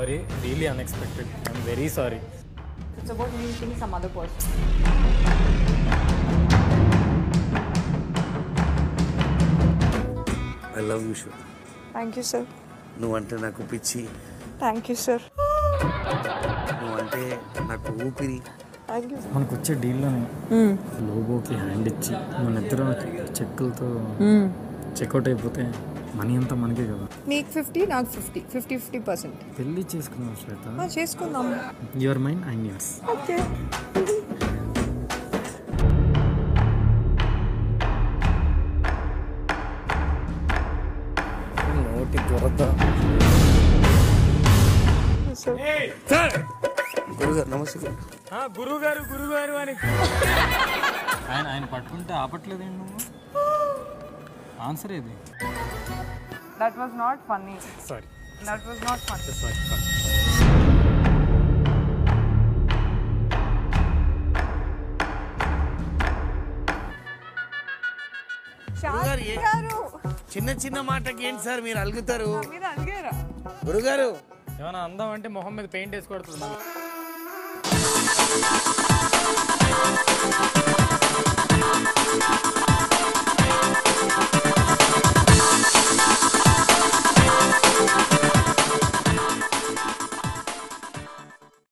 Sorry really unexpected I'm very sorry It's about meeting some other person. I love you షూ thank you sir నువ్వంటే నాకు పిచ్చి thank you sir నువ్వంటే నాకు ఊపిరి థ్యాంక్ యూ మనకు వచ్చే డీల్లోనే లోగోకి హ్యాండ్ ఇచ్చి మన ఇద్దరం చెక్కులతో చెక్అవుట్ అయిపోతే మనీ అంతా మనకే కదా నీకు ఫిఫ్టీ నాకు ఫిఫ్టీ ఫిఫ్టీ ఫిఫ్టీ పర్సెంట్ పెళ్ళి చేసుకున్నాం శ్వేత చేసుకుందాం your mind and yours okay నోటి దురద సార్ గురుగారు నమస్తే గురు. గురువు గారు గురువు గారు అని ఆయన ఆయన పట్టుకుంటే ఆపట్లేదేంటి నువ్వు ఆన్సర్ ఏది that was not funny sorry that was not funny sorry sorry గురుగారు ఏ- గారు చిన్న చిన్న మాటకి ఏంటి సార్ మీరు అలుగుతారు మీద అడిగారా గురుగారు ఏమైనా అందం అంటే మొహం మీద పెయింట్ వేసి కొడుతుంది